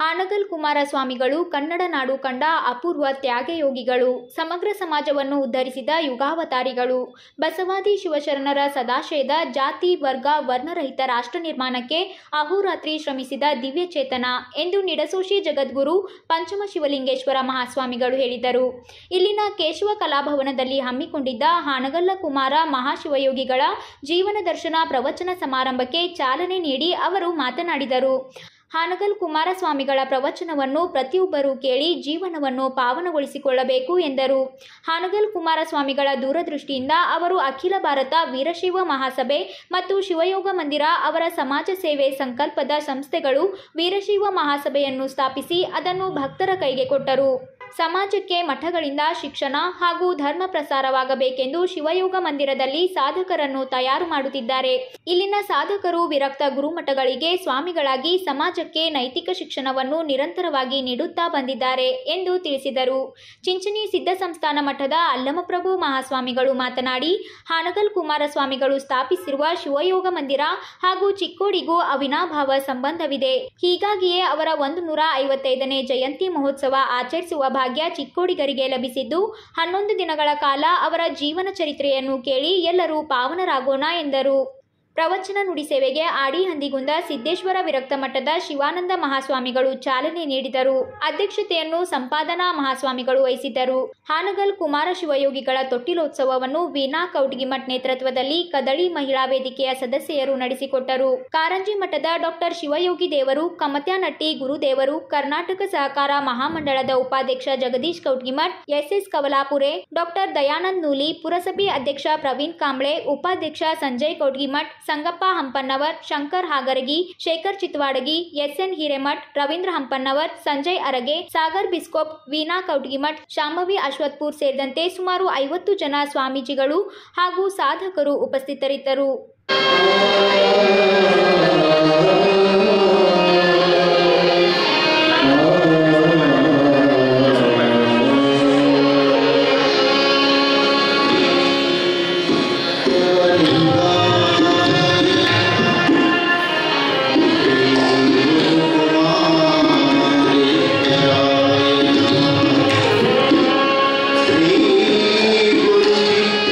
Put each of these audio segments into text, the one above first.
ಹಾನಗಲ್ ಕುಮಾರಸ್ವಾಮಿಗಳು ಕನ್ನಡ ನಾಡು ಕಂಡ ಅಪೂರ್ವ ತ್ಯಾಗಯೋಗಿಗಳು ಸಮಗ್ರ ಸಮಾಜವನ್ನು ಉದ್ಧರಿಸಿದ ಯುಗಾವತಾರಿಗಳು ಬಸವಾದಿ ಶಿವಶರಣರ ಸದಾಶಯದ ಜಾತಿ ವರ್ಗ ವರ್ಣರಹಿತ ರಾಷ್ಟ್ರ ನಿರ್ಮಾಣಕ್ಕೆ ಅಹೋರಾತ್ರಿ ಶ್ರಮಿಸಿದ ದಿವ್ಯಚೇತನ ಎಂದು ನಿಡಸೋಶಿ ಜಗದ್ಗುರು ಪಂಚಮ ಶಿವಲಿಂಗೇಶ್ವರ ಮಹಾಸ್ವಾಮಿಗಳು ಹೇಳಿದರು ಇಲ್ಲಿನ ಕೇಶವ ಕಲಾಭವನದಲ್ಲಿ ಹಮ್ಮಿಕೊಂಡಿದ್ದ ಹಾನಗಲ್ಲ ಕುಮಾರ ಮಹಾಶಿವಯೋಗಿಗಳ ಜೀವನ ದರ್ಶನ ಪ್ರವಚನ ಸಮಾರಂಭಕ್ಕೆ ಚಾಲನೆ ನೀಡಿ ಅವರು ಮಾತನಾಡಿದರು ಹಾನಗಲ್ ಕುಮಾರಸ್ವಾಮಿಗಳ ಪ್ರವಚನವನ್ನು ಪ್ರತಿಯೊಬ್ಬರೂ ಕೇಳಿ ಜೀವನವನ್ನು ಪಾವನಗೊಳಿಸಿಕೊಳ್ಳಬೇಕು ಎಂದರು ಹಾನಗಲ್ ಕುಮಾರಸ್ವಾಮಿಗಳ ದೂರದೃಷ್ಟಿಯಿಂದ ಅವರು ಅಖಿಲ ಭಾರತ ವೀರಶೈವ ಮಹಾಸಭೆ ಮತ್ತು ಶಿವಯೋಗ ಮಂದಿರ ಅವರ ಸಮಾಜ ಸೇವೆ ಸಂಕಲ್ಪದ ಸಂಸ್ಥೆಗಳು ವೀರಶೈವ ಮಹಾಸಭೆಯನ್ನು ಸ್ಥಾಪಿಸಿ ಅದನ್ನು ಭಕ್ತರ ಕೈಗೆ ಕೊಟ್ಟರು ಸಮಾಜಕ್ಕೆ ಮಠಗಳಿಂದ ಶಿಕ್ಷಣ ಹಾಗೂ ಧರ್ಮ ಪ್ರಸಾರವಾಗಬೇಕೆಂದು ಶಿವಯೋಗ ಮಂದಿರದಲ್ಲಿ ಸಾಧಕರನ್ನು ತಯಾರು ಮಾಡುತ್ತಿದ್ದಾರೆ ಇಲ್ಲಿನ ಸಾಧಕರು ವಿರಕ್ತ ಗುರುಮಠಗಳಿಗೆ ಸ್ವಾಮಿಗಳಾಗಿ ಸಮಾಜಕ್ಕೆ ನೈತಿಕ ಶಿಕ್ಷಣವನ್ನು ನಿರಂತರವಾಗಿ ನೀಡುತ್ತಾ ಬಂದಿದ್ದಾರೆ ಎಂದು ತಿಳಿಸಿದರು ಚಿಂಚಣಿ ಸಿದ್ಧ ಸಂಸ್ಥಾನ ಮಠದ ಅಲ್ಲಮಪ್ರಭು ಮಹಾಸ್ವಾಮಿಗಳು ಮಾತನಾಡಿ ಹಾನಗಲ್ ಕುಮಾರಸ್ವಾಮಿಗಳು ಸ್ಥಾಪಿಸಿರುವ ಶಿವಯೋಗ ಮಂದಿರ ಹಾಗೂ ಚಿಕ್ಕೋಡಿಗೂ ಅವಿನಾಭಾವ ಸಂಬಂಧವಿದೆ ಹೀಗಾಗಿಯೇ ಅವರ ಒಂದು ನೂರ ಐವತ್ತೈದನೇ ಜಯಂತಿ ಮಹೋತ್ಸವ ಆಚರಿಸುವ ಭಾಗ್ಯ ಚಿಕ್ಕೋಡಿಗರಿಗೆ ಲಭಿಸಿದ್ದು ಹನ್ನೊಂದು ದಿನಗಳ ಕಾಲ ಅವರ ಜೀವನ ಚರಿತ್ರೆಯನ್ನು ಕೇಳಿ ಎಲ್ಲರೂ ಪಾವನರಾಗೋಣ ಎಂದರು ಪ್ರವಚನ ನುಡಿ ಸೇವೆಗೆ ಆಡಿ ಹಂದಿಗುಂದ ಸಿದ್ದೇಶ್ವರ ವಿರಕ್ತ ಮಠದ ಶಿವಾನಂದ ಮಹಾಸ್ವಾಮಿಗಳು ಚಾಲನೆ ನೀಡಿದರು ಅಧ್ಯಕ್ಷತೆಯನ್ನು ಸಂಪಾದನಾ ಮಹಾಸ್ವಾಮಿಗಳು ವಹಿಸಿದ್ದರು ಹಾನಗಲ್ ಕುಮಾರ ಶಿವಯೋಗಿಗಳ ತೊಟ್ಟಿಲೋತ್ಸವವನ್ನು ವೀಣಾ ಕೌಟಗಿಮಠ್ ನೇತೃತ್ವದಲ್ಲಿ ಕದಳಿ ಮಹಿಳಾ ವೇದಿಕೆಯ ಸದಸ್ಯರು ನಡೆಸಿಕೊಟ್ಟರು ಕಾರಂಜಿ ಮಠದ ಡಾಕ್ಟರ್ ಶಿವಯೋಗಿ ದೇವರು ಕಮತ್ಯಾನಟ್ಟಿ ಗುರುದೇವರು ಕರ್ನಾಟಕ ಸಹಕಾರ ಮಹಾಮಂಡಳದ ಉಪಾಧ್ಯಕ್ಷ ಜಗದೀಶ್ ಕೌಟ್ಗಿಮಠ್ ಎಸ್ಎಸ್ ಕವಲಾಪುರೆ ಡಾಕ್ಟರ್ ದಯಾನಂದ್ ನೂಲಿ ಪುರಸಭೆ ಅಧ್ಯಕ್ಷ ಪ್ರವೀಣ್ ಕಾಂಬ್ಳೆ ಉಪಾಧ್ಯಕ್ಷ ಸಂಜಯ್ ಕೌಟ್ಗಿಮಠ್ ಸಂಗಪ್ಪ ಹಂಪನ್ನವರ್ ಶಂಕರ್ ಹಾಗರಗಿ ಶೇಖರ್ ಚಿತ್ವಾಡಗಿ ಎಸ್ಎನ್ ಹಿರೇಮಠ್ ರವೀಂದ್ರ ಹಂಪನ್ನವರ್ ಸಂಜಯ್ ಅರಗೆ ಸಾಗರ್ ಬಿಸ್ಕೋಪ್ ವೀಣಾ ಕೌಟ್ಗಿಮಠ್ ಶಾಂಭವಿ ಅಶ್ವತ್ಪುರ್ ಸೇರಿದಂತೆ ಸುಮಾರು ಐವತ್ತು ಜನ ಸ್ವಾಮೀಜಿಗಳು ಹಾಗೂ ಸಾಧಕರು ಉಪಸ್ಥಿತರಿದ್ದರು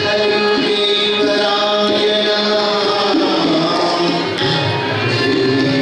ಶ್ರೀ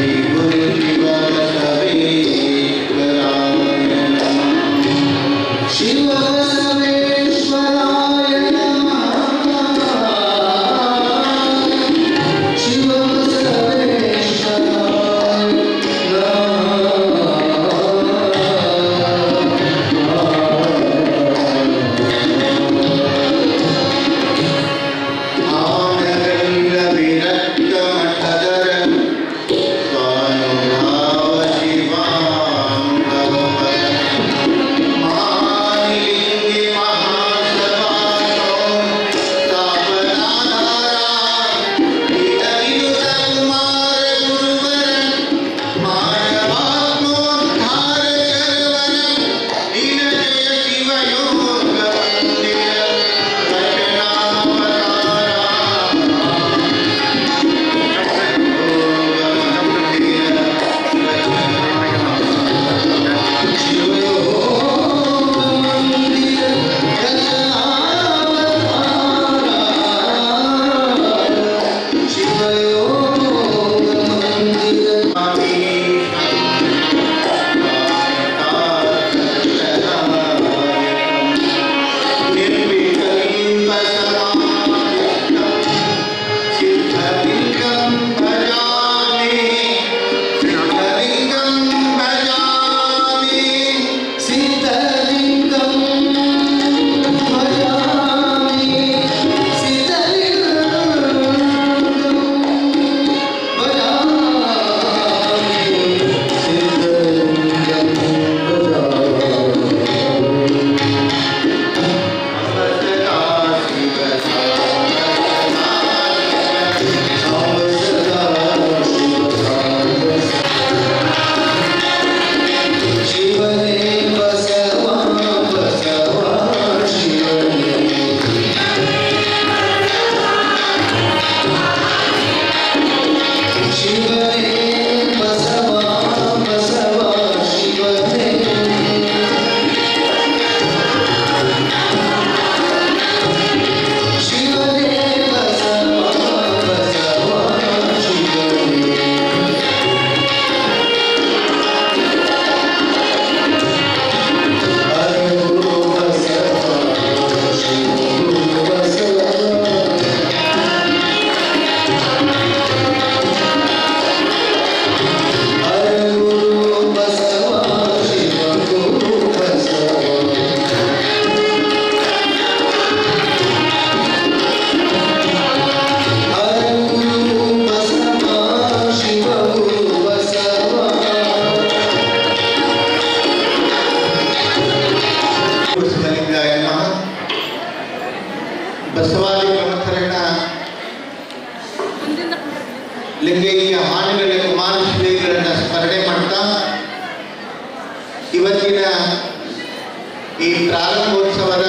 ತಾರೀಕಿನ ಈ ಪ್ರಾರಂಭೋತ್ಸವದ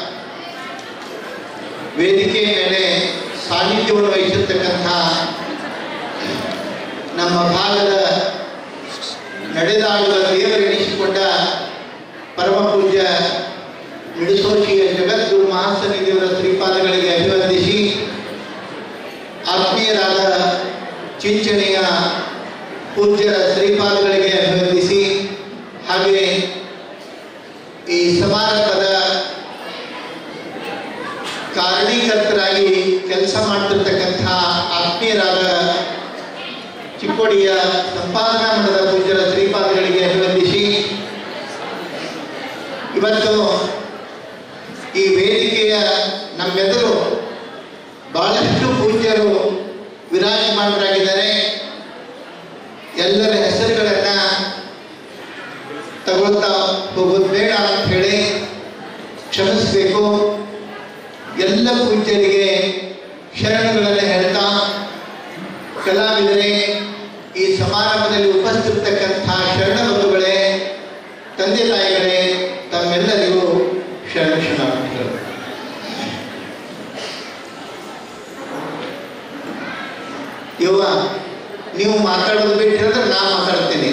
ವೇದಿಕೆ ಮೇಲೆ ಸಾನ್ನಿಧ್ಯವನ್ನು ವಹಿಸಿರ್ತಕ್ಕಂಥ ನಮ್ಮ ಭಾಗದ ನಡೆದಾಡುವ ದೇವರೆನಿಸಿಕೊಂಡ ಪರಮ ಪೂಜ್ಯ ಮಿಡಿಸೋಶಿಯ ಜಗದ್ಗುರು ಮಹಾಸನ್ನಿಧಿಯವರ ಶ್ರೀಪಾದಗಳಿಗೆ ಅಭಿವಂದಿಸಿ ಆತ್ಮೀಯರಾದ ಚಿಂಚನೆಯ ಪೂಜ್ಯರ ಶ್ರೀಪಾದಗಳಿಗೆ ಅಭಿವಂದಿಸಿ ಹಾಗೆ ಈ ಸಮಾರಂಭದ ಕಾರಣೀಕರ್ತರಾಗಿ ಕೆಲಸ ಮಾಡ್ತಿರ್ತಕ್ಕಂಥ ಆತ್ಮೀಯರಾದ ಚಿಕ್ಕೋಡಿಯ ಸಂಪಾದನಾ ಮಠದ ಪೂಜ್ಯರ ಶ್ರೀಪಾದಗಳಿಗೆ ಅಭಿವಂದಿಸಿ ಇವತ್ತು ಈ ವೇದಿಕೆಯ ನಮ್ಮೆದುರು ಬಹಳಷ್ಟು ಪೂಜ್ಯರು ವಿರಾಜಮಾನರಾಗಿದ್ದಾರೆ ಎಲ್ಲರ ಹೆಸರುಗಳನ್ನ ತಗೊಳ್ತಾ ಹೋಗೋದು ಬೇಡ ಅಂತ ಹೇಳಿ ಕ್ಷಮಿಸಬೇಕು ಎಲ್ಲ ಪೂಜ್ಯರಿಗೆ ಶರಣಗಳನ್ನು ಹೇಳ್ತಾ ಕಲಾವಿದರೇ ಈ ಸಮಾರಂಭದಲ್ಲಿ ಉಪಸ್ಥಿತಕ್ಕಂಥ ಶರಣ ಬಂಧುಗಳೇ ತಂದೆ ತಾಯಿಗಳೇ ತಮ್ಮೆಲ್ಲರಿಗೂ ಶರಣ ಶರಣಾರ್ಥಿಗಳು ಇವ ನೀವು ಮಾತಾಡೋದು ಬಿಟ್ಟು ಹೇಳಿದ್ರೆ ನಾನು ಮಾತಾಡ್ತೀನಿ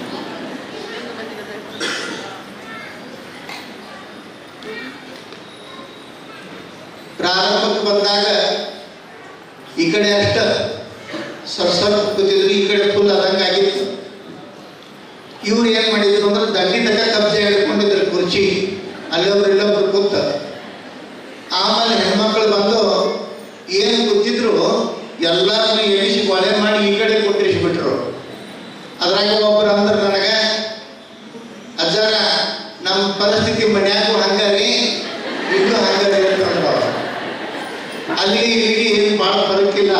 ಪ್ರಾರಂಭಕ್ಕೆ ಬಂದಾಗ ಈ ಕಡೆ ಅಷ್ಟ ಸ್ವಲ್ಪ ಸ್ವಲ್ಪ ಕೂತಿದ್ರು ಈ ಕಡೆ ಫುಲ್ ಆದಂಗಾಗಿತ್ತು ಇವ್ರು ಏನ್ ಮಾಡಿದ್ರು ಅಂದ್ರೆ ದಂಡಿ ತಕ ಕಬ್ಜೆ ಹಿಡ್ಕೊಂಡಿದ್ರು ಕುರ್ಚಿ ಅಲ್ಲೊಬ್ರು ಇಲ್ಲೊಬ್ರು ಕೂತ ಆಮೇಲೆ ಹೆಣ್ಮಕ್ಳು ಬಂದು ಏನು ಕೂತಿದ್ರು ಎಲ್ಲರನ್ನು ಎಣಿಸಿ ಕೊಲೆ ಮಾಡಿ ಈ ಕಡೆ ಕೊಟ್ಟಿರಿಸ್ಬಿಟ್ರು ಅದ್ರಾಗ ಒಬ್ರು ಅಂದ್ರೆ ನನಗೆ ಅಜ್ಜಾರ ನಮ್ಮ ಪರಿಸ್ಥಿತಿ ಮನ್ಯಾಗೂ ಹಂಗಾರಿ ಇಲ್ಲೂ ಹಂಗಾರಿ ಅಂತಂದ್ರು ಅವ್ರು. ಅಲ್ಲಿಗೆ ಇಲ್ಲಿಗೆ ಏನು ಭಾಳ ಬದುಕಿಲ್ಲ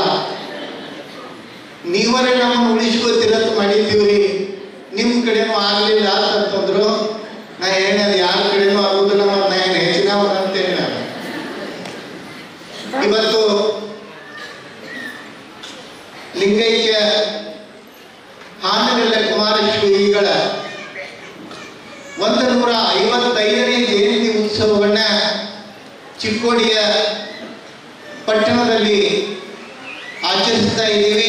ನೀವರೇ ನಮ್ಮನ್ನು ಉಳಿಸ್ಕೋತಿರತ್ ಮಾಡಿದ್ದೀವ್ರಿ ನಿಮ್ಮ ಕಡೆನೂ ಆಗಲಿಲ್ಲ ಅಂತಂದ್ರು ನಾ ಏನದು ಯಾರ ಕಡೆನೂ ಆಗುದಿಲ್ಲ ಮತ್ತು ನಾ ಏನು ಹೆಚ್ಚಿನವ ಅಂತೇನೆ ನಾನು ಇವತ್ತು ಲಿಂಗೈಕ್ಯ ಹಾನಗಲ್ಲ ಕುಮಾರಶ್ರೀಗಳ ಒಂದು ನೂರ ಐವತ್ತೈದನೇ ಜಯಂತಿ ಉತ್ಸವವನ್ನ ಚಿಕ್ಕೋಡಿಯ ಪಟ್ಟಣದಲ್ಲಿ ಆಚರಿಸ್ತಾ ಇದ್ದೀವಿ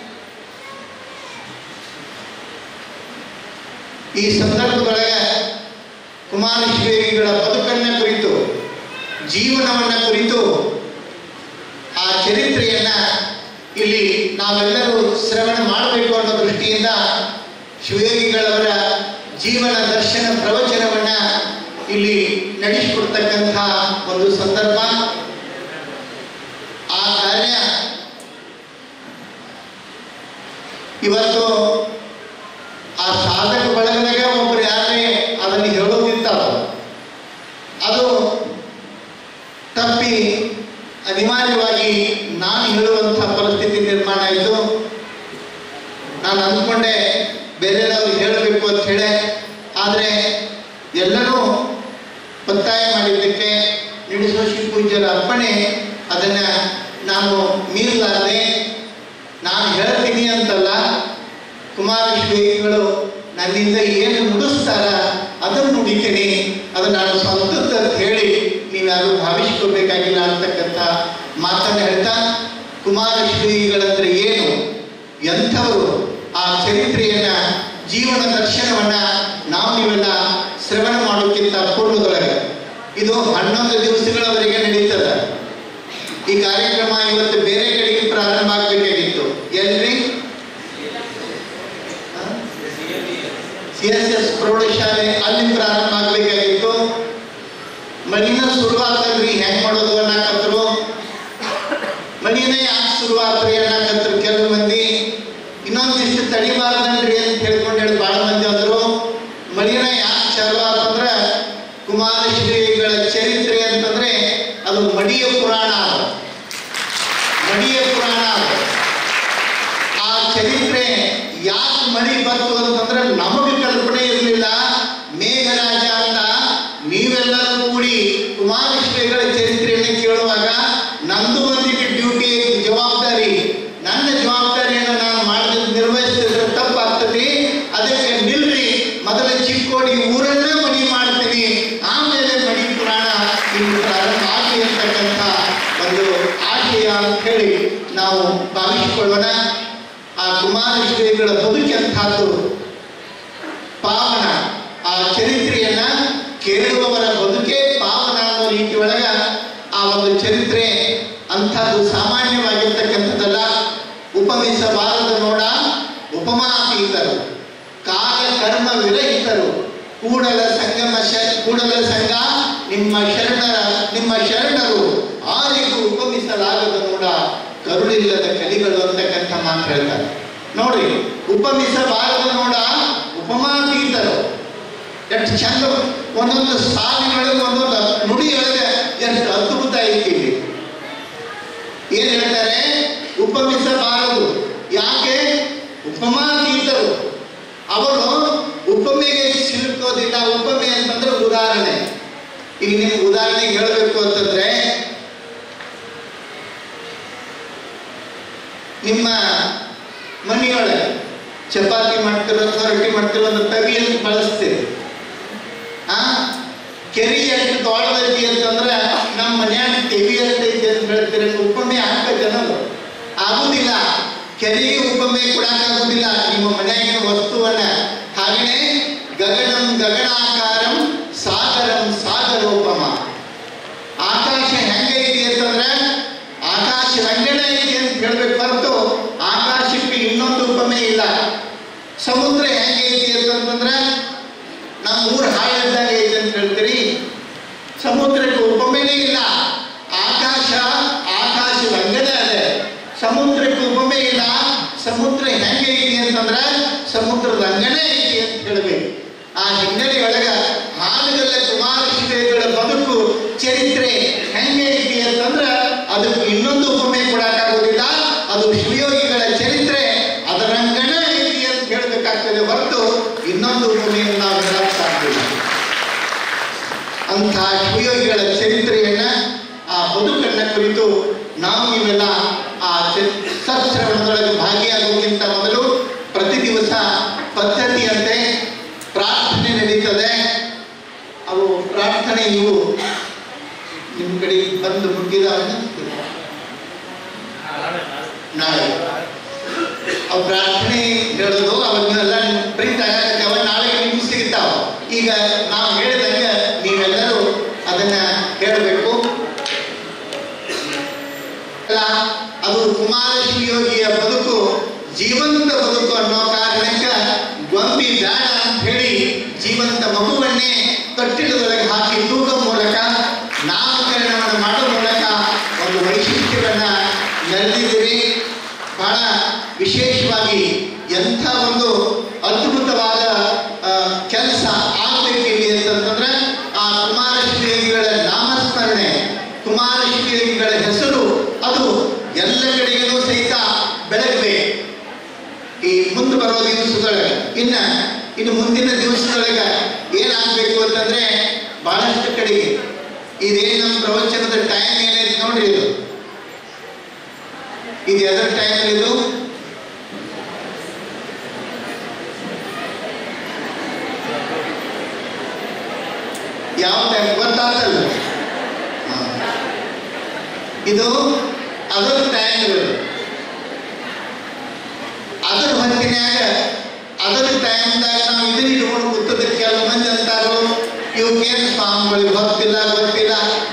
ಈ ಸಂದರ್ಭದೊಳಗೆ ಕುಮಾರಶ್ರೀಗಳ ಬದುಕನ್ನ ಕುರಿತು ಜೀವನವನ್ನ ಕುರಿತು ಆ ಚರಿತ್ರೆಯನ್ನ ಇಲ್ಲಿ ನಾವೆಲ್ಲರೂ ಶ್ರವಣ ಮಾಡಬೇಕು ಅನ್ನೋ ದೃಷ್ಟಿಯಿಂದ ಶಿವಯೋಗಿಗಳವರ ಜೀವನ ದರ್ಶನ ಪ್ರವಚನವನ್ನ ಇಲ್ಲಿ ನಡೆಸಿಕೊಡ್ತಕ್ಕಂಥ ಒಂದು ಸಂದರ್ಭ ಆ ಕಾರ್ಯ ಇವತ್ತು ಆ ಸಾಧಕ ಬಳಗದಾಗ ಒಬ್ಬರು ಯಾರೇ ಅದನ್ನು ಹೇಳೋದಿತ್ತಲ್ಲ ಅದು ತಪ್ಪಿ ಅನಿವಾರ್ಯವಾಗಿ ನಾನು ಹೇಳುವಂಥ ಪರಿಸ್ಥಿತಿ ನಿರ್ಮಾಣ ಆಯಿತು ನಾನು ಅಂದ್ಕೊಂಡೆ ಬೇರೆಯವ್ರು ಹೇಳಬೇಕು ಅಂತ ಹೇಳಿ ಆದರೆ ಎಲ್ಲರೂ ಒತ್ತಾಯ ಮಾಡಿದ್ದಕ್ಕೆ ನಡೆಸೋಶಿ ಪೂಜ್ಯರ ಅರ್ಪಣೆ ಅದನ್ನು ನಾನು ಮೀರಲಾರದೆ ನಾನು ಹೇಳ್ತೀನಿ ಅಂತಲ್ಲ ಕುಮಾರಶ್ರೀಗಳು ನನ್ನಿಂದ ಏನು ನುಡಿಸ್ತಾರ ಅದನ್ನು ನುಡಿತೀನಿ ಅದು ನಾನು ಸ್ವಂತದ್ದು ಅಂತ ಹೇಳಿ ನೀವ್ಯಾರು ಭಾವಿಸ್ಕೋಬೇಕಾಗಿಲ್ಲ ಅಂತಕ್ಕಂಥ ಮಾತನ್ನು ಹೇಳ್ತಾ ಕುಮಾರಶ್ರೀಗಳಂದ್ರೆ ಏನು ಎಂಥವರು ಆ ಚರಿತ್ರೆಯನ್ನ ಜೀವನ ದರ್ಶನವನ್ನ ನಾವು ನೀವೆಲ್ಲ ಶ್ರವಣ ಮಾಡೋಕ್ಕಿಂತ ಪೂರ್ವದೊಳಗೆ ಇದು ಹನ್ನೊಂದು ದಿವಸಗಳವರೆಗೆ ನಡೀತದ ಈ ಕಾರ್ಯಕ್ರಮ ಇವತ್ತು ಬೇರೆ ಕಡೆಗೆ ಪ್ರಾರಂಭ ಆಗಬೇಕಾಗಿತ್ತು ಎಲ್ರಿ ಸಿ ಎಸ್ ಎಸ್ ಪ್ರೌಢಶಾಲೆ ಅಲ್ಲಿ ಪ್ರಾರಂಭ ಆಗಬೇಕಾಗಿತ್ತು ಮಳಿನ ಶುರುವಾತಲ್ರಿ ಹೆಂಗ್ ಮಾಡೋದು ಅನ್ನಕತ್ರು ಮಳಿನ ಯಾಕೆ ಶುರುವಾತ್ರಿ ಅನ್ನಕತ್ರು ಕೆಲವು ಮಂದಿ ಇನ್ನೊಂದಿಷ್ಟು ತಡಿಬಾರ್ದನ್ರಿ ಅಂತ ಹೇಳ್ಕೊಂಡು ಹೇಳಿ ಭಾಳ ಮಂದಿ ಅಂದ್ರು ಮಳಿನ ಯಾಕೆ ಚಾಲು ಆತಂದ್ರ ಕುಮಾರಶ್ರೀಗಳ ಚರಿತ್ರೆ ಅಂತಂದ್ರೆ ಅದು ಮಡಿಯ ಪುರಾಣ ಅದು. ಮಡಿಯ ಪುರಾಣ ಅದು. ಆ ಚರಿತ್ರೆ ಯಾಕೆ ಮಳಿ ಬಂತು ಅಂತಂದ್ರೆ ನಮಗೆ ಕಲ್ಪನೆ ಇರಲಿಲ್ಲ ಮೇಘರಾಜ ಅಂತ ನೀವೆಲ್ಲರೂ ಕೂಡಿ ಕುಮಾರಶ್ರೀಗಳ ಚರಿತ್ರೆಯನ್ನು ಕೇಳುವಾಗ ನಂದು ಒಂದಿಗೆ ಡ್ಯೂಟಿ ಜವಾಬ್ದಾರಿ ನನ್ನ ಜವಾಬ್ದಾರಿಯನ್ನು ನಾನು ಮಾಡಿದ ನಿರ್ವಹಿಸಿದ್ರೆ ತಪ್ಪಾಗ್ತದೆ ಅದಕ್ಕೆ ನಿಲ್ರಿ ಮೊದಲ ಚಿಕ್ಕೋಡಿ ಊರನ್ನ ಅಂತಹದ್ದು ಪಾವನ ಆ ಚರಿತ್ರೆಯನ್ನ ಕೇಳುವವರ ಬದುಕೇ ಪಾವನ ಅನ್ನೋ ರೀತಿ ಒಳಗ ಆ ಒಂದು ಚರಿತ್ರೆ ಅಂಥದ್ದು ಸಾಮಾನ್ಯವಾಗಿರ್ತಕ್ಕಂಥದ್ದಲ್ಲ ಉಪಮಿಸಬಾರದು ನೋಡ ಉಪಮಾತೀತರು ಕಾಲ ಕರ್ಮ ವಿರಹಿತರು ಕೂಡಲ ಸಂಗಮ ಶ ಕೂಡಲ ಸಂಘ ನಿಮ್ಮ ಶರಣರ ನಿಮ್ಮ ಶರಣರು ಆರಿಗೂ ಉಪಮಿಸಲಾಗದು ನೋಡ ಕರುಳಿಲ್ಲದ ಕಲಿಗಳು ಅಂತಕ್ಕಂಥ ಮಾತು ಹೇಳ್ತಾರೆ ನೋಡ್ರಿ ಉಪಮಿಸಬಾರದು ನೋಡ ಉಪಮಾತೀತರು ಎಷ್ಟು ಚಂದ ಒಂದೊಂದು ಸಾಲಿನೊಳಗೆ ಒಂದೊಂದು ನುಡಿಯೊಳಗೆ ಎಷ್ಟು ಅದ್ಭುತ ಐತಿ ಇಲ್ಲಿ ಏನ್ ಹೇಳ್ತಾರೆ ಉಪಮಿಸಬಾರದು ಯಾಕೆ ಉಪಮಾತೀತರು ಅವರು ಉಪಮೆಗೆ ಸಿಲುಕೋದಿಲ್ಲ ಉಪಮೆ ಅಂತಂದ್ರೆ ಉದಾಹರಣೆ ಈಗ ನಿಮ್ಗೆ ಉದಾಹರಣೆಗೆ ಹೇಳಬೇಕು ಅಂತಂದ್ರೆ ನಿಮ್ಮ ಮನೆಯೊಳಗೆ ಚಪಾತಿ ಮಾಡ್ತಿರೋ ಅಥವಾ ರೊಟ್ಟಿ ಮಾಡ್ತಿರೋ ಒಂದು ತವಿಯನ್ನು ಬಳಸ್ತೀರಿ ಆ ಕೆರಿ ಎಷ್ಟು ದೊಡ್ಡದೈತಿ ಅಂತಂದ್ರೆ ನಮ್ಮ ಮನ್ಯಾಗ ತೆವಿ ಎಷ್ಟೈತಿ ಅಂತ ಹೇಳ್ತೀರಿ ಉಪಮೆ ಹಾಕಬೇಕನ್ನೋದು ಆಗುದಿಲ್ಲ ಕೆರೆಗೆ ಉಪಮೆ ಕೊಡಕ್ಕಾಗುದಿಲ್ಲ ನಿಮ್ಮ ಮನೆಯಾಗಿನ ವಸ್ತುವನ್ನ ಹಾಗೆಯೇ ಗಗನಂ ಗಗನಾಕಾರಂ ಸಾಗರಂ ಸಾಗರೋಪಮ ಆಕಾಶ ಹೆಂಗೈತಿ ಅಂತಂದ್ರೆ ಆಕಾಶ ರಂಗಣ ಐತಿ ಅಂತ ಹೇಳ್ಬೇಕು ಹೊರತು ಆಕಾಶಕ್ಕೆ ಇನ್ನೊಂದು ಉಪಮೆ ಇಲ್ಲ ಸಮುದ್ರ ಹೆಂಗೈತಿ ಅಂತಂದ್ರೆ ನಮ್ಮ ಊರು ಹಾಳಿದ್ದಾಗ ಐತಿ ಅಂತ ಹೇಳ್ತೀರಿ ಸಮುದ್ರಕ್ಕೆ ಉಪಮೆನೇ ಇಲ್ಲ ಆಕಾಶ ಆಕಾಶ ರಂಗನೇ ಅದೇ ಸಮುದ್ರಕ್ಕೆ ಉಪಮೆ ಇಲ್ಲ ಸಮುದ್ರ ಹೆಂಗೈತಿ ಅಂತಂದ್ರೆ ಸಮುದ್ರ ರಂಗನೇ ಐತಿ ಅಂತ ಹೇಳ್ಬೇಕು ಆ ಹಿನ್ನೆಲೆಯೊಳಗ ಹಾಡುಗಳ ಕುಮಾರಶ್ರೀಗಳ ಬದುಕು ಚರಿತ್ರೆ ಹೆಂಗೈತಿ ಅಂತಂದ್ರೆ ಅದಕ್ಕೆ ಇನ್ನೊಂದು ಉಪಮೆ ಕೊಡಕ್ಕಾಗೋದಿಲ್ಲ ಅದು ಶಿವಯೋಗಿಗಳ ಚರಿತ್ರೆ ಅದರ ರಂಗಣ ಐತಿ ಅಂತ ಹೇಳ್ಬೇಕಾಗ್ತದೆ ಹೊರತು ಇನ್ನೊಂದು ಉಪಮೆಯನ್ನು ನಾವು ಹೇಳಕ್ ಸಾಧ್ಯ ಇಲ್ಲ. ಅಂತಹ ಶಿವಯೋಗಿಗಳ ಚರಿತ್ರೆಯನ್ನ ಆ ಬದುಕನ್ನ ಕುರಿತು ನಾವು ಇವೆಲ್ಲ ಆ ಚ- ಸತ್ಶ್ರವಣದೊಳಗೆ ಭಾಗಿಯಾಗುವುದಕ್ಕಿಂತ ಮೊದಲು ಪ್ರತಿ ದಿವಸ ಪದ್ಧತಿಯಂತೆ ಪ್ರಾರ್ಥನೆ ನಡೀತದೆ ಅವು ಪ್ರಾರ್ಥನೆ ಇವು ನಿಮ್ಮ ಕಡೆ ಬಂದು ಮುಟ್ಟಿದಾವ ನಾಳೆ ಅವು ಪ್ರಾರ್ಥನೆ ಹೇಳೋದು ಅವನ್ನೆಲ್ಲ ಪ್ರಿಂಟ್ ಆಗತ್ತವ ನಾಳೆ ನಿಮ್ಗೆ ಸಿಗ್ತಾವ ಈಗ ನಾವು ಹೇಳಿದಂಗೆ ನೀವೆಲ್ಲರೂ ಅದನ್ನ ಹೇಳಬೇಕು ಅಲ್ಲ ಅದು ಕುಮಾರಶ್ರೀ ಯೋಗಿಯ ಬದುಕು ಜೀವಂತ ಬದುಕು ಅನ್ನೋ ಕಾರಣಕ್ಕೆ ಗೊಂಬಿ ಬೇಡ ಅಂತ ಹೇಳಿ ಜೀವಂತ ಮಗುವನ್ನೇ ತೊಟ್ಟಿಲದೊಳಗೆ ಹಾಕಿ ತೂಕ ಮೂಲಕ ನಾಮಕರಣವನ್ನು ಮಾಡೋ ಮೂಲಕ ಒಂದು ವೈಶಿಷ್ಟ್ಯವನ್ನ ನೆರೆದಿದ್ದೀರಿ ಬಹಳ ವಿಶೇಷವಾಗಿ ಎಂಥ ಒಂದು ಅದ್ಭುತವಾದ ಕೆಲಸ ಆಗಬೇಕಿದೆ ಅಂತಂದ್ರೆ ಆ ಕುಮಾರಶ್ರೀಗಳ ನಾಮಸ್ಮರಣೆ ಕುಮಾರಶ್ರೀಗಳ ಹೆಸರು ಅದು ಎಲ್ಲ ಕಡೆಗೂ ಸಹಿತ ಬೆಳಗಬೇಕು ಈ ಮುಂದೆ ಬರೋ ದಿವಸದೊಳಗೆ ಇನ್ನ ಇನ್ನು ಮುಂದಿನ ದಿವಸದೊಳಗೆ ಏನಾಗಬೇಕು ಅಂತಂದ್ರೆ ಬಹಳಷ್ಟು ಕಡೆಗೆ ಇದೇನು ನಮ್ಮ ಪ್ರವಚನದ ಟೈಮ್ ಏನೈತೆ ನೋಡ್ರಿ ಇದು ಇದು ಎದರ ಟೈಮ್ ಇದು ಯಾವ ಟೈಮ್ ಗೊತ್ತಾಗಲ್ಲ ಹಾ. ಇದು ಅದರ ಟೈಮ್ ಇದು ಅದರ ಹೊತ್ತಿನ್ಯಾಗ ಅದರ ಟೈಮ್ದಾಗ ನಾವು ಇದನ್ನ ಇಟ್ಕೊಂಡು ಕೂತದಕ್ಕೆ ಕೆಲವು ಮಂದಿ ಅಂತಾರೋ ಇವಕ್ಕೇನು ಸ್ವಾಮಿಗಳಿಗೆ ಗೊತ್ತಿಲ್ಲ ಗೊತ್ತಿಲ್ಲ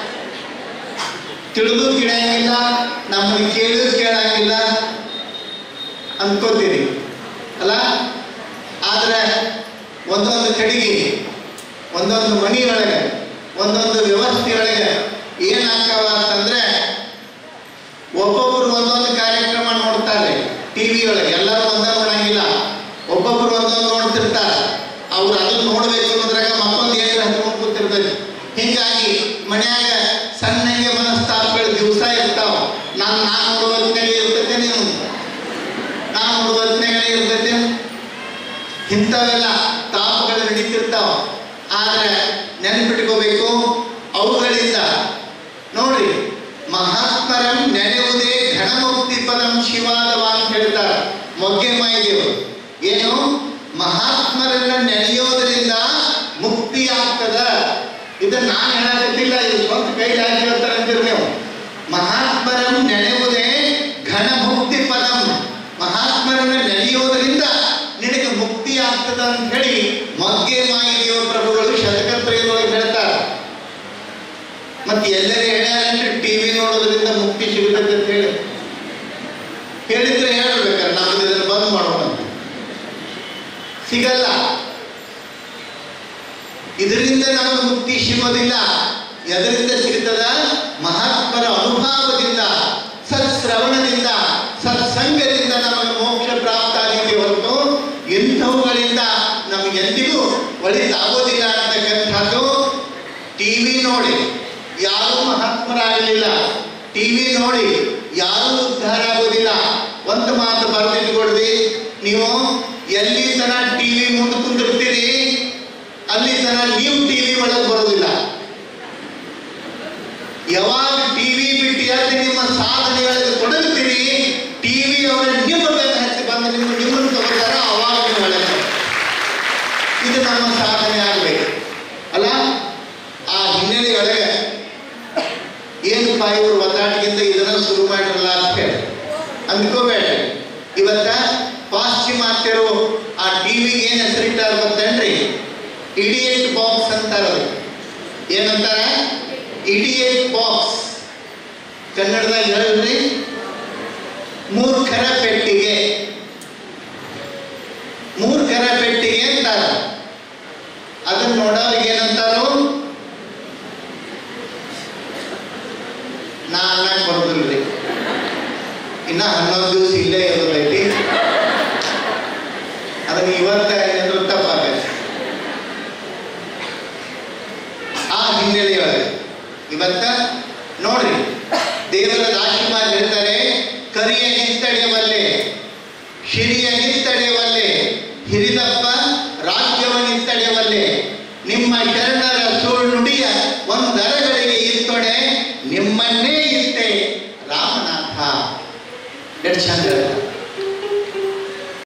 ತಿಳಿದು ಕೇಳಂಗಿಲ್ಲ ನಮ್ಮನ್ನು ಕೇಳಿದ್ರು ಕೇಳಂಗಿಲ್ಲ ಅನ್ಕೋತೀರಿ ಅಲ್ಲ ಆದ್ರೆ ಒಂದೊಂದು ಕಡೆಗೆ ಒಂದೊಂದು ಮನೆಯೊಳಗೆ ಒಂದೊಂದು ವ್ಯವಸ್ಥೆಯೊಳಗೆ ಏನಾಗ್ತಾವ ಅಂತಂದ್ರೆ ಒಬ್ಬೊಬ್ರು ಒಂದೊಂದು ಕಾರ್ಯಕ್ರಮ ನೋಡ್ತಾರೆ ಟಿವಿ ಒಳಗೆ ಎಲ್ಲರೂ ಒಂದ ನೋಡಂಗಿಲ್ಲ ಒಬ್ಬೊಬ್ರು ಒಂದೊಂದು ನೋಡ್ತಿರ್ತಾರೆ ಅವ್ರು ಅದನ್ನ ನೋಡ್ಬೇಕು ಅನ್ನೋದ್ರಾಗ ಮತ್ತೊಂದು ಏನಾರ ಹಚ್ಕೊಂಡು ಕೂತಿರ್ತೈತಿ ಹಿಂಗಾಗಿ ಮನ್ಯಾಗ ಸಣ್ಣಗೆ ಮನಸ್ತಾಪಗಳು ದಿವಸ ಇರ್ತಾವ ನಾನು ನಾನು ನೋಡುವ ಹೊತ್ನ್ಯಾಗ ಇರ್ತೈತೆ ನೀವು ನಾನು ನೋಡುವ ಹೊತ್ನ್ಯಾಗ ಇರ್ತೈತೆ ಇಂಥವೆಲ್ಲ ತಾಪಗಳು ನಡೀತಿರ್ತಾವ ಆದ್ರೆ ನೆನ್ಪಿಟ್ಕೋಬೇಕು ಅವುಗಳಿಂದ ನೋಡ್ರಿ ಮಹಾತ್ಮರಂ ನೆನೆಯುವುದೇ ಘನಮುಕ್ತಿ ಪದಂ ಶಿವಾದವ ಅಂತ ಹೇಳ್ತಾರೆ ಮೊಗ್ಗೆ ಮಾಯಿದೇವರು ಏನು ಮಹಾತ್ಮರನ್ನ ನೆನೆಯೋದ್ರಿಂದ ಮುಕ್ತಿ ಆಗ್ತದ ಇದನ್ನ ನಾನು ಹೇಳಕತ್ತಿಲ್ಲ ಇದು ಸ್ವಂತ ಕೈಲಿ ಹಾಕಿ ಹೇಳ್ತಾರೆ ಅಂತೀರಿ ನೀವು ಮಹಾತ್ಮರಂ ನೆನೆಯುವುದೇ ಘನ ಮುಕ್ತಿ ಪದಂ ಮಹಾತ್ಮರನ್ನ ನೆನೆಯೋದ್ರಿಂದ ನಿನಗೆ ಮುಕ್ತಿ ಆಗ್ತದ ಅಂತ ಹೇಳಿ ಮಗ್ಗೆ ಮಾಯಿದೇವ ಪ್ರಭುಗಳು ಶತಕತ್ರಯದೊಳಗೆ ಹೇಳ್ತಾರೆ ಮತ್ತೆ ಎಲ್ಲರೇ ಹೇಳ್ಯಾರಂದ್ರೆ ಟಿವಿ ನೋಡೋದ್ರಿಂದ ಮುಕ್ತಿ ಸಿಗುತ್ತದೆ ಅಂತ ಹೇಳಿ ಹೇಳಿದ್ರೆ ಹೇಳ್ಬೇಕಾರೆ ನಾವು ಇದನ್ನು ಬಂದ್ ಮಾಡೋಣ ಅಂತ. ಸಿಗಲ್ಲ ಇದರಿಂದ ನಮಗೆ ಮುಕ್ತಿ ಸಿಗೋದಿಲ್ಲ ಎದರಿಂದ ಸಿಗ್ತದ ಮಹಾತ್ಮರ ಅನುಭವದಿಂದ ಸತ್ಶ್ರವಣದಿಂದ ಸತ್ಸಂಗದಿಂದ ನಮಗೆ ಮೋಕ್ಷ ಪ್ರಾಪ್ತ ಆಗಿದೆ ಹೊರತು ಇಂಥವುಗಳಿಂದ ನಮಗೆ ಎಂದಿಗೂ ಒಳಿತಾಗೋದಿಲ್ಲ ಅಂತಕ್ಕಂಥದ್ದು ಟಿವಿ ನೋಡಿ ಯಾರೂ ಮಹಾತ್ಮರಾಗಲಿಲ್ಲ ಟಿವಿ ನೋಡಿ ಯಾರೂ ಉದ್ಧಾರ ಆಗೋದಿಲ್ಲ ಒಂದು ಮಾತು ಬರೆದಿಟ್ಕೊಡ್ರಿ ನೀವು ಎಲ್ಲಿ ತನ ಟಿವಿ ಮುಂದೆ ಕುಂದಿರ್ತೀರಿ ಅಲ್ಲಿ ತನ ನೀವು ಟಿವಿ ಒಳಗೆ ಬರೋದಿಲ್ಲ ಯಾವಾಗ ಟಿವಿ ಬಿಟ್ಟು ಎದ್ದು ನಿಮ್ಮ ಸಾಧನೆಗಳಿಗೆ ತೊಡಗುತ್ತೀರಿ ಟಿವಿ ಅವರ ನಿಮ್ಮ ಬೆನ್ನ ಹತ್ತಿ ಬಂದು ನಿಮ್ಮ ನಿಮ್ಮನ್ನು ತಗೋತಾರ ಅವಾಗ ನೀವು ಒಳಗೆ ಬರ್ತೀರಿ. ಇದು ನಮ್ಮ ಸಾಧನೆ ಆಗಬೇಕು ಅಲ್ಲ ಆ ಹಿನ್ನೆಲೆಯೊಳಗೆ ಏನಪ್ಪ ಇವರು ಒತ್ತಾಟದಿಂದ ಇದನ್ನ ಶುರು ಮಾಡಿರಲ್ಲ ಅಂತ ಹೇಳಿ ಅಂದ್ಕೋಬೇಡ ಇವತ್ತ ಪಾಶ್ಚಿಮಾತ್ಯರು ಆ ಟಿವಿಗೆ ಏನು ಹೆಸರಿಟ್ಟಾರ ಗೊತ್ತೇನ್ರಿ ಇಡಿಯೇಟ್ ಬಾಕ್ಸ್ ಅಂತಾರ ಅದು. ಏನಂತಾರ ಇಡಿಯೇಟ್ ಬಾಕ್ಸ್ ಕನ್ನಡದಾಗ ಹೇಳ್ರಿ ಮೂರ್ಖರ ಪೆಟ್ಟಿಗೆ ಮೂರ್ಖರ ಪೆಟ್ಟಿಗೆ ಅಂತಾರ ಅದನ್ನ ನೋಡೋರಿಗೆ ಏನಂತಾರು ನಾ ಅನ್ನಕ್ ಬರೋದಿಲ್ರಿ ಇನ್ನ ಹನ್ನೊಂದು ದಿವಸ ಇಲ್ಲೇ ಇರೋದೈತಿ ಅದನ್ನ ಇವತ್ತ ಏನಾದ್ರು ತಪ್ಪಾಗತ್ತೆ ಆ ಹಿನ್ನೆಲೆಯೊಳಗೆ ಇವತ್ತ ನೋಡ್ರಿ ದೇವರ ದಾಶಿಮಾರ್ ಹೇಳ್ತಾರೆ ಕರಿಯ ನಿತ್ತಡೆಯವಲ್ಲೇ ಶಿರಿಯ ನಿತ್ತಡೆಯವಲ್ಲೇ ಹಿರಿದಪ್ಪ ರಾಜ್ಯವ ನಿತ್ತಡೆಯವಲ್ಲೇ ನಿಮ್ಮ ಶರಣರ ಸುಳ್ಳು ನುಡಿಯ ಒಂದರಗಳಿಗೆ ಇತ್ತೊಡೆ ನಿಮ್ಮನ್ನೇ ಇತ್ತೆ ರಾಮನಾಥ ಎಷ್ಟು ಚಂದ ಹೇಳ್ತಾರೆ.